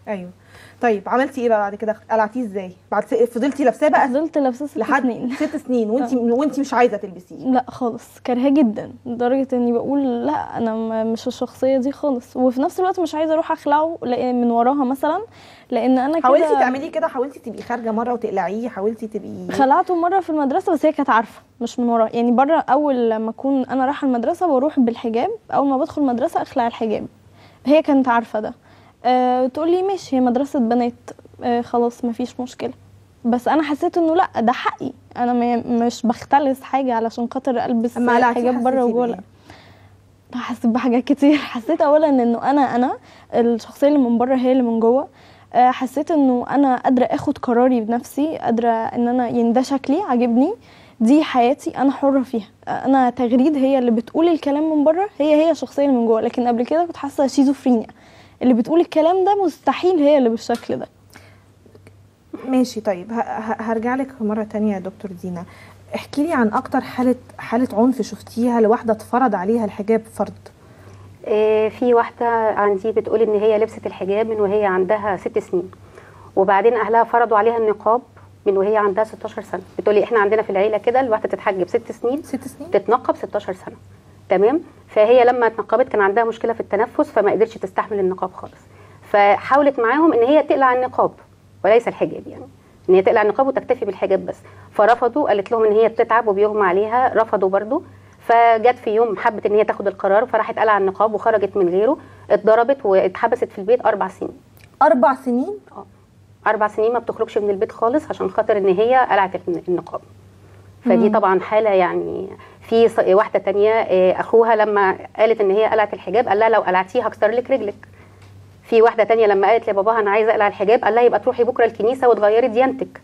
ايوه طيب عملتي ايه بقى بعد كده قلعتيه ازاي بعد س- فضلتي لابساه بقى فضلت لابسه ست لحد سنين ست سنين وانت وانت مش عايزه تلبسيه لا خالص كارهاه جدا لدرجه اني بقول لا انا م- مش الشخصيه دي خالص وفي نفس الوقت مش عايزه اروح اخلعه لأ- من وراها مثلا لان انا كده حاولتي تعملي كده حاولتي تبقي خارجه مره وتقلعيه حاولتي تبقي خلعته مره في المدرسه بس هي كانت عارفه مش من ورا يعني بره اول لما اكون انا رايحه المدرسه بروح بالحجاب اول ما بدخل المدرسه اخلع الحجاب هي كانت عارفه ده أه تقول لي ماشي هي مدرسه بنات أه خلاص مفيش مشكله بس انا حسيت انه لا ده حقي انا م- مش بختلس حاجه علشان خاطر البس اما قلعتيه حجاب بره حسيتي وجوه بإيه؟ لا حسيت بحاجات كتير حسيت اولا انه انا انا الشخصيه اللي من بره هي اللي من جوه آه، حسيت انه انا قادره اخد قراري بنفسي قادره ان انا يعني ده شكلي عاجبني دي حياتي انا حره فيها آه، انا تغريد هي اللي بتقول الكلام من بره هي هي الشخصيه اللي من جوه لكن قبل كده كنت حاسه شيزوفرينيا اللي بتقول الكلام ده مستحيل هي اللي بالشكل ده ماشي طيب ه- ه- هرجع لك مره تانية يا دكتور دينا احكي لي عن اكتر حاله حاله عنف شفتيها لواحده اتفرض عليها الحجاب فرض آه، في واحدة عندي بتقول إن هي لبست الحجاب من وهي عندها ست سنين وبعدين أهلها فرضوا عليها النقاب من وهي عندها 16 سنة بتقولي إحنا عندنا في العيلة كده الواحدة تتحجب ست سنين ست سنين تتنقب 16 سنة تمام فهي لما اتنقبت كان عندها مشكلة في التنفس فما قدرتش تستحمل النقاب خالص فحاولت معاهم إن هي تقلع النقاب وليس الحجاب يعني ان هي تقلع النقاب وتكتفي بالحجاب بس فرفضوا قالت لهم ان هي بتتعب وبيغمى عليها رفضوا برضو فجت في يوم حبت ان هي تاخد القرار فراحت قلع النقاب وخرجت من غيره اتضربت واتحبست في البيت اربع سنين اربع سنين اربع سنين ما بتخرجش من البيت خالص عشان خاطر ان هي قلعت النقاب فدي مم. طبعا حاله يعني في ص- واحده تانية آه، اخوها لما قالت ان هي قلعت الحجاب قال لها لو قلعتيه هكسر لك رجلك في واحده تانية لما قالت لباباها انا عايزه اقلع الحجاب قال لها يبقى تروحي بكره الكنيسه وتغيري ديانتك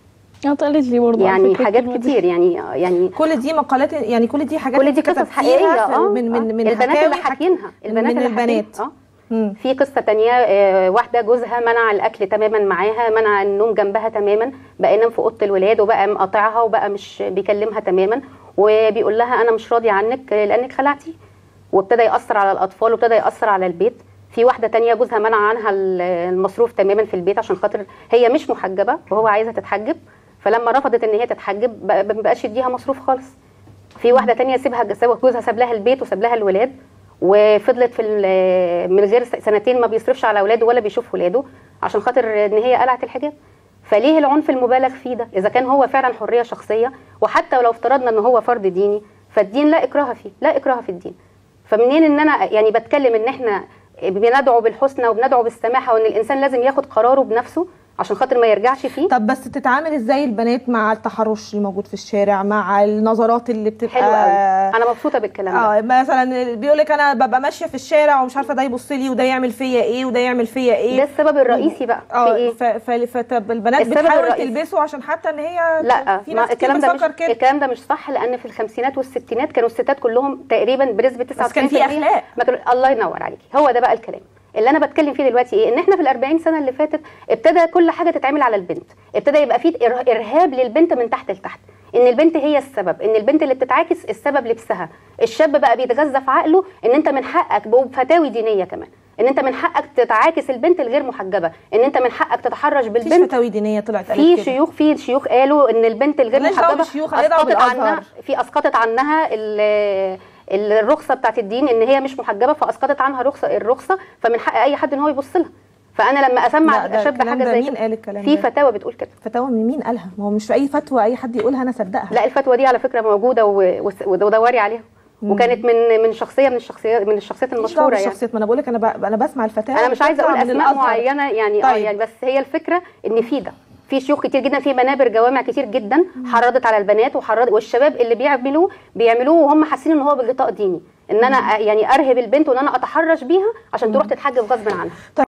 اه قالت لي برضه على يعني فكرة حاجات الكلمة دي. كتير يعني يعني كل دي مقالات يعني كل دي حاجات كل دي انت قصص كتبتيها حقيقيه في- اه من من آه. من البنات حكاوي اللي حك- حاكينها البنات من اللي حاكين- البنات اه مم. في قصة تانية آه، واحدة جوزها منع الأكل تماما معاها منع النوم جنبها تماما بقى ينام في أوضة الولاد وبقى مقاطعها وبقى مش بيكلمها تماما وبيقول لها أنا مش راضي عنك لأنك خلعتي وابتدى يأثر على الأطفال وابتدى يأثر على البيت في واحدة تانية جوزها منع عنها ال- المصروف تماما في البيت عشان خاطر هي مش محجبة وهو عايزها تتحجب فلما رفضت ان هي تتحجب بقى- ما بقاش يديها مصروف خالص في واحده تانية سيبها ساب- جوزها ساب لها البيت وساب لها الولاد وفضلت في ال- من غير س- سنتين ما بيصرفش على اولاده ولا بيشوف ولاده عشان خاطر ان هي قلعت الحجاب فليه العنف المبالغ فيه ده اذا كان هو فعلا حريه شخصيه وحتى لو افترضنا ان هو فرض ديني فالدين لا اكراه فيه لا اكراه في الدين فمنين ان انا يعني بتكلم ان احنا بندعو بالحسنى وبندعو بالسماحه وان الانسان لازم ياخد قراره بنفسه عشان خاطر ما يرجعش فيه طب بس تتعامل ازاي البنات مع التحرش الموجود في الشارع مع النظرات اللي بتبقى حلو قوي انا مبسوطه بالكلام ده اه مثلا بيقول لك انا ببقى ماشيه في الشارع ومش عارفه ده يبص لي وده يعمل فيا ايه وده يعمل فيا ايه ده السبب الرئيسي بقى في اه ايه ف- ف- فطب البنات السبب بتحاول الرئيسي. تلبسه عشان حتى ان هي لا في ما ناس كتير الكلام ده مش بتفكر كده الكلام ده مش صح لان في الخمسينات والستينات كانوا الستات كلهم تقريبا بنسبه 99% بس كان في أخلاق. ما كانوا الله ينور عليكي هو ده بقى الكلام اللي انا بتكلم فيه دلوقتي ايه ان احنا في ال40 سنه اللي فاتت ابتدى كل حاجه تتعمل على البنت ابتدى يبقى في إر- ارهاب للبنت من تحت لتحت ان البنت هي السبب ان البنت اللي بتتعاكس السبب لبسها الشاب بقى بيتغذى في عقله ان انت من حقك وبفتاوي دينيه كمان ان انت من حقك تتعاكس البنت الغير محجبه ان انت من حقك تتحرش مفيش بالبنت فتاوي دينيه طلعت في قالت كده. شيوخ في شيوخ قالوا ان البنت الغير مالناش دعوة محجبه بالشيوخ، خلينا دعوة اسقطت عنها بالأزهر. في اسقطت عنها ال- الرخصه بتاعت الدين ان هي مش محجبه فاسقطت عنها رخصه الرخصه فمن حق اي حد ان هو يبص لها فانا لما لا، اسمع ده اشبه الكلام حاجه ده زي مين كده قال الكلام في ده؟ فتاوى بتقول كده فتاوى من مين قالها ما هو مش في اي فتوى اي حد يقولها انا اصدقها لا الفتوى دي على فكره موجوده و- وس- ودوري عليها وكانت من من شخصيه من الشخصيات من الشخصيات مش دعوه المشهوره يعني بالشخصيات ما انا بقول لك انا ب... انا بسمع الفتاوى انا مش عايزه بتطلع اقول من اسماء الأزهر. معينه يعني اه طيب. يعني بس هي الفكره ان في ده في شيوخ كتير جدا في منابر جوامع كتير جدا حرضت على البنات وحرض والشباب اللي بيعملوه بيعملوه وهم حاسين ان هو بغطاء ديني ان انا يعني ارهب البنت وان انا اتحرش بيها عشان تروح تتحجب غصب عنها